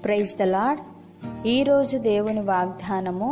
praise the lord ఈరోజు దేవుని వాగ్దానము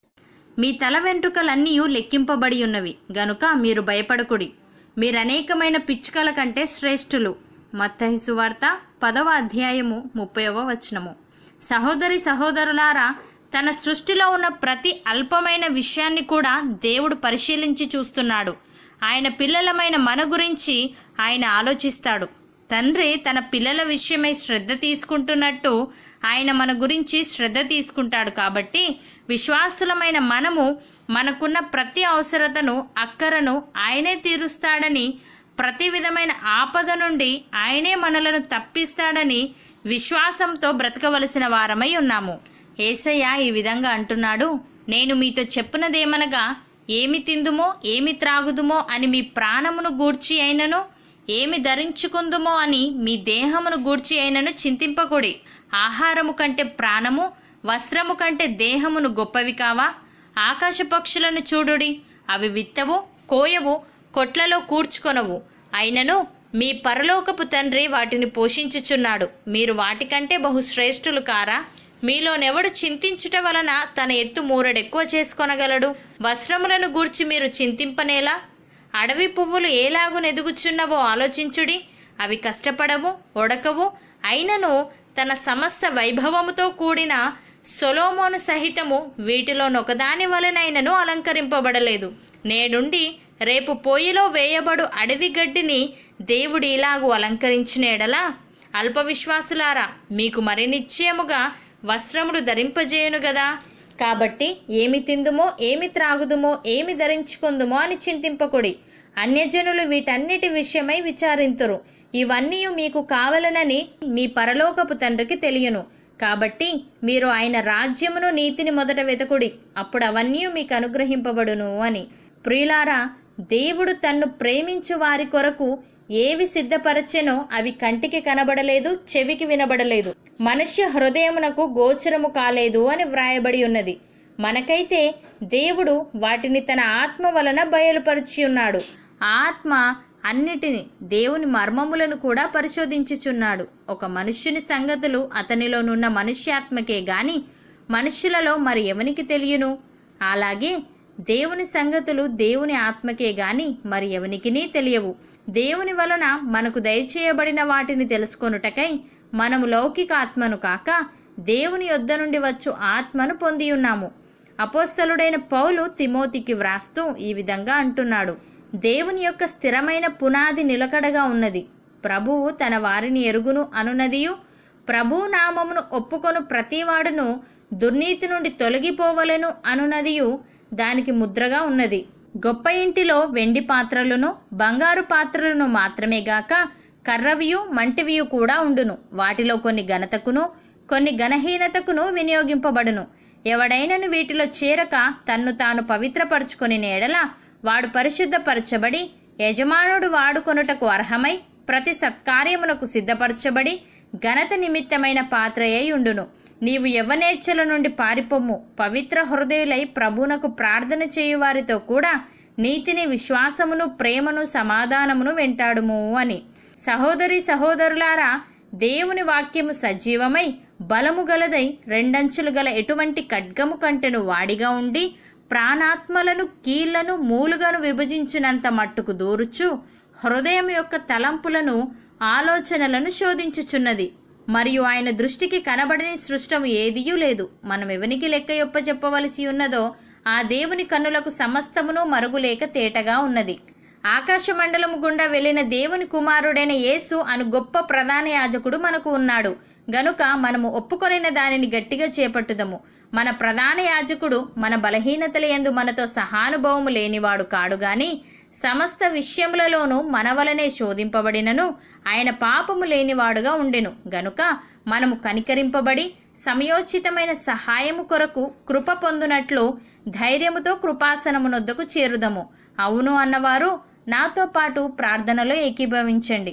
మీ తల వెంట్రుకలన్నీ లెక్కింపబడి ఉన్నవి గనుక మీరు భయపడకుడి మీరనేకమైన పిచ్చుకల కంటే శ్రేష్ఠులు మత్తయి సువార్త పదవ అధ్యాయము ముప్పైవ వచనము సహోదరి సహోదరులారా తన సృష్టిలో ఉన్న ప్రతి అల్పమైన విషయాన్ని కూడా దేవుడు పరిశీలించి చూస్తున్నాడు ఆయన పిల్లలమైన మన గురించి ఆయన ఆలోచిస్తాడు తండ్రి తన పిల్లల విషయమై శ్రద్ధ తీసుకుంటున్నట్టు ఆయన మన గురించి శ్రద్ధ తీసుకుంటాడు కాబట్టి విశ్వాసులమైన మనము మనకున్న ప్రతి అవసరతను అక్కరను ఆయనే తీరుస్తాడని ప్రతి విధమైన ఆపద నుండి ఆయనే మనలను తప్పిస్తాడని విశ్వాసంతో బ్రతకవలసిన వారమై ఉన్నాము ఏసయ్య ఈ విధంగా అంటున్నాడు నేను మీతో చెప్పునదేమనగా ఏమి తిందుమో ఏమి త్రాగుదుమో అని మీ ప్రాణమును గూర్చి అయినను ఏమి ధరించుకుందుమో అని మీ దేహమును గూర్చి అయినను చింతింపకుడి ఆహారము కంటే ప్రాణము వస్త్రము కంటే దేహమును గొప్పవి కావా ఆకాశ పక్షులను చూడుడి అవి విత్తవు కోయవు కొట్లలో కూర్చుకొనవు అయినను మీ పరలోకపు తండ్రి వాటిని పోషించుచున్నాడు మీరు వాటికంటే బహు శ్రేష్ఠులు కారా మీలోనెవడు చింతించుట వలన తన ఎత్తు మూరడెక్కువ చేసుకొనగలడు వస్త్రములను గూర్చి మీరు చింతింపనేలా అడవి పువ్వులు ఏలాగునెదుగుచున్నవో ఆలోచించుడి అవి కష్టపడవు ఒడకవు అయినను తన సమస్త వైభవముతో కూడిన సొలోమోను సహితము వీటిలోనొకదాని వలనైనను అలంకరింపబడలేదు నేడుండి రేపు పోయిలో వేయబడు అడవి గడ్డిని దేవుడు ఇలాగు అలంకరించిన ఎడలా అల్ప విశ్వాసులారా మీకు మరి నిశ్చయముగా వస్త్రములు ధరింపజేయును గదా కాబట్టి ఏమి తిందుమో ఏమి త్రాగుదుమో ఏమి ధరించుకుందుమో అని చింతింపకుడి అన్యజనులు వీటన్నిటి విషయమై విచారింతురు ఇవన్నీ మీకు కావలనని మీ పరలోకపు తండ్రికి తెలియను కాబట్టి మీరు ఆయన రాజ్యమును నీతిని మొదట వెతకుడి అప్పుడు అవన్నీ మీకు అనుగ్రహింపబడును అని ప్రియులారా దేవుడు తన్ను ప్రేమించు వారి కొరకు ఏవి సిద్ధపరచెనో అవి కంటికి కనబడలేదు చెవికి వినబడలేదు మనుష్య హృదయమునకు గోచరము కాలేదు అని వ్రాయబడి ఉన్నది మనకైతే దేవుడు వాటిని తన ఆత్మ వలన బయలుపరిచి ఉన్నాడు ఆ ఆత్మ అన్నిటిని దేవుని మర్మములను కూడా పరిశోధించుచున్నాడు ఒక మనుష్యుని సంగతులు అతనిలోనున్న మనుష్యాత్మకే గాని మనుష్యులలో మరి ఎవనికి తెలియను అలాగే దేవుని సంగతులు దేవుని ఆత్మకే గాని మరి ఎవనికినీ తెలియవు దేవుని వలన మనకు దయచేయబడిన వాటిని తెలుసుకొనుటకై మనము లౌకిక ఆత్మను కాక దేవుని యొద్ద నుండి వచ్చు ఆత్మను పొంది ఉన్నాము అపోస్తలుడైన పౌలు తిమోతికి వ్రాస్తూ ఈ విధంగా అంటున్నాడు దేవుని యొక్క స్థిరమైన పునాది నిలకడగా ఉన్నది ప్రభువు తన వారిని ఎరుగును అనునదియు ప్రభు నామమును ఒప్పుకొను ప్రతివాడును దుర్నీతి నుండి తొలగిపోవలెను అనునదియు దానికి ముద్రగా ఉన్నది గొప్ప ఇంటిలో వెండి పాత్రలను బంగారు పాత్రలను మాత్రమే గాక కర్రవియు మంటివియు కూడా ఉండును వాటిలో కొన్ని ఘనతకును కొన్ని ఘనహీనతకును వినియోగింపబడును ఎవడైనను వీటిలో చేరక తన్ను తాను పవిత్రపరచుకొని నేడల వాడు పరిశుద్ధపరచబడి యజమానుడు వాడుకొనుటకు అర్హమై ప్రతి సత్కార్యమునకు సిద్ధపరచబడి ఘనత నిమిత్తమైన పాత్రయై ఉండును నీవు యవనేచ్ఛల నుండి పారిపోము పవిత్ర హృదయులై ప్రభునకు ప్రార్థన చేయువారితో కూడా నీతిని విశ్వాసమును ప్రేమను సమాధానమును వెంటాడుము అని సహోదరి సహోదరులారా దేవుని వాక్యము సజీవమై బలము గలదై రెండంచులు గల ఎటువంటి ఖడ్గము కంటెను వాడిగా ఉండి ప్రాణాత్మలను కీళ్లను మూలుగను విభజించినంత మట్టుకు దూరుచు హృదయం యొక్క తలంపులను ఆలోచనలను శోధించుచున్నది మరియు ఆయన దృష్టికి కనబడని సృష్టము ఏదియూ లేదు మనం ఎవనికి లెక్క యొప్ప చెప్పవలసి ఉన్నదో ఆ దేవుని కన్నులకు సమస్తమును మరుగులేక తేటగా ఉన్నది ఆకాశ మండలము గుండా వెళ్ళిన దేవుని కుమారుడైన యేసు అను గొప్ప ప్రధాన యాజకుడు మనకు ఉన్నాడు గనుక మనము ఒప్పుకొనిన దానిని గట్టిగా చేపట్టుదము మన ప్రధాన యాజకుడు మన బలహీనతల యందు మనతో సహానుభవము లేనివాడు కాడు గాని సమస్త విషయములలోనూ మన వలనే శోధింపబడినను ఆయన పాపము లేనివాడుగా ఉండెను గనుక మనము కనికరింపబడి సమయోచితమైన సహాయము కొరకు కృప పొందునట్లు ధైర్యముతో కృపాసనమునొద్దకు చేరుదము అవును అన్నవారు నాతో పాటు ప్రార్థనలో ఏకీభవించండి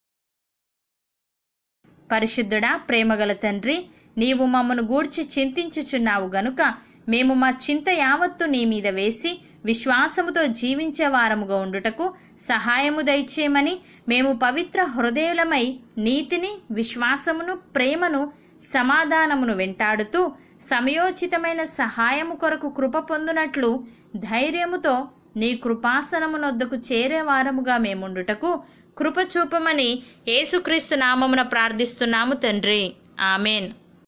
పరిశుద్ధుడా ప్రేమగల తండ్రి నీవు మమ్మను గూర్చి చింతించుచున్నావు గనుక మేము మా చింత యావత్తు నీ మీద వేసి విశ్వాసముతో జీవించే వారముగా ఉండుటకు సహాయము దయచేయమని మేము పవిత్ర హృదయులమై నీతిని విశ్వాసమును ప్రేమను సమాధానమును వెంటాడుతూ సమయోచితమైన సహాయము కొరకు కృప పొందునట్లు ధైర్యముతో నీ కృపాసనమునొద్దకు చేరే వారముగా మేముండుటకు కృప చూపమని యేసుక్రీస్తు నామమున ప్రార్థిస్తున్నాము తండ్రి ఆమెన్